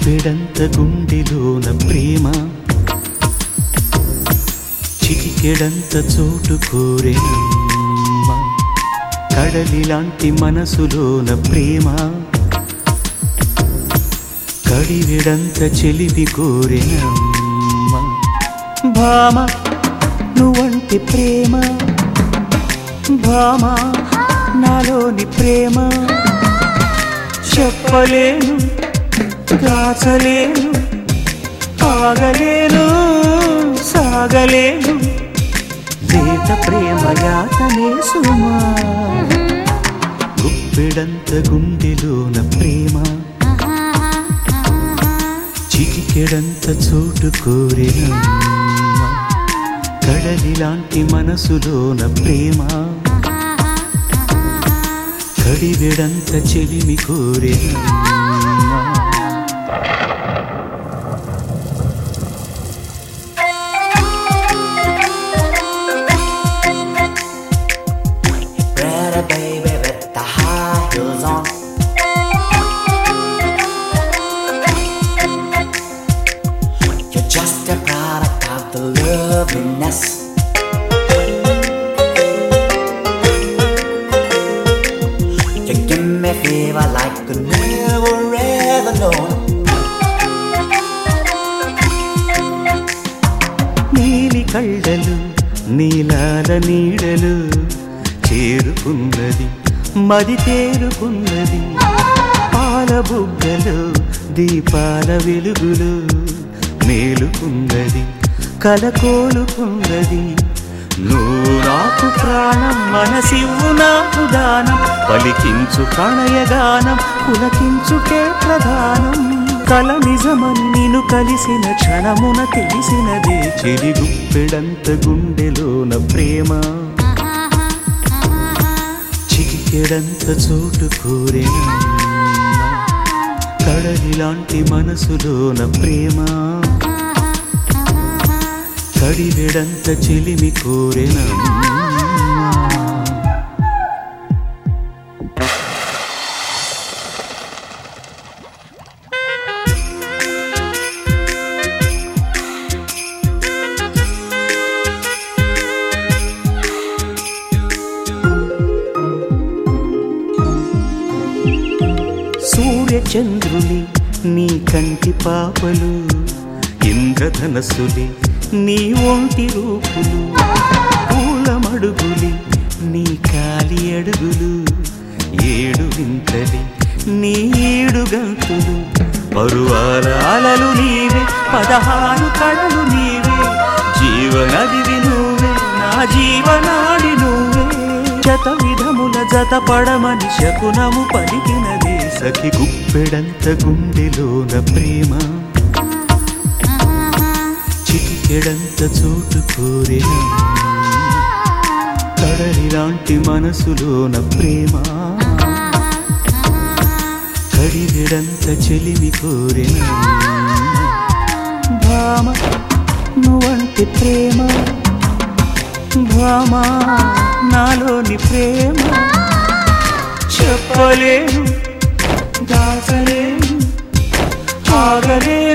గుప్పెడంత గుండెలోన ప్రేమ చిటికెడంత చోటు కోరేనమ్మ కడలిలాంటి మనసులోన ప్రేమ కడివిడంత చెలిపి కోరెనమ్మ భామ నువ్వంటి ప్రేమ భామ నాలోని ప్రేమ చెప్పలేను దాచలేను ఆగలేను సాగలేను లేత ప్రేమ యాతనే సుమా గుప్పెడంత గుండెలోన ప్రేమ చిటికెడంత చోటు కోరినమ్మ కడలిలాంటి మనసులోన ప్రేమ కడివెడంత చెలిమి కోరినమ్మ Pretty baby with the high heels on. You're just a product of the loveliness. You give me fever like I never ever known. నీలి కళ్ళలు నీలాల నీడలు చేరుకున్నది మది తేరుకున్నది పాల బుగ్గలు దీపాల వెలుగులు మేలుకున్నది కలకోలుకున్నది నువ్వు నాకు ప్రాణం మనసివ్వు నాకు దానం పలికించు ప్రణయగానం పులకించుకే ప్రధానం కల నిజమని నిన్ను కలిసిన క్షణమున తెలిసినదే చెలి గుప్పెడంత గుండెలోన ప్రేమ చిటికెడంత చోటు కోరేన కడలిలాంటి మనసులోన ప్రేమ కడివెడంత చెలిమి కోరెనమ్మా సూర్యచంద్రుని నీ కంటి పాపలు ఇంద్రధనస్సులి నీ ఒంటి రూపులు పూలమడుగులి నీ కాలి అడుగులు ఏడు వింతలి నీ ఏడు గంతులు పరువాల అలలు నీవే పదహారు కళలు నీవే జీవనదివి నువ్వే నా జీవనాడి నువ్వే జత విధముల జత పడమని శకునము పలికినదే సఖి గుప్పెడంత గుండెలోన ప్రేమ చిటికెడంత చోటు కోరిన కడలిలాంటి మనసులోన ప్రేమ కడివిడంత చెలిమి కోరిన భామ నువ్వంటి ప్రేమ భామ నాలోని ప్రేమ చెప్పలేను దాచలేను ఆగలేను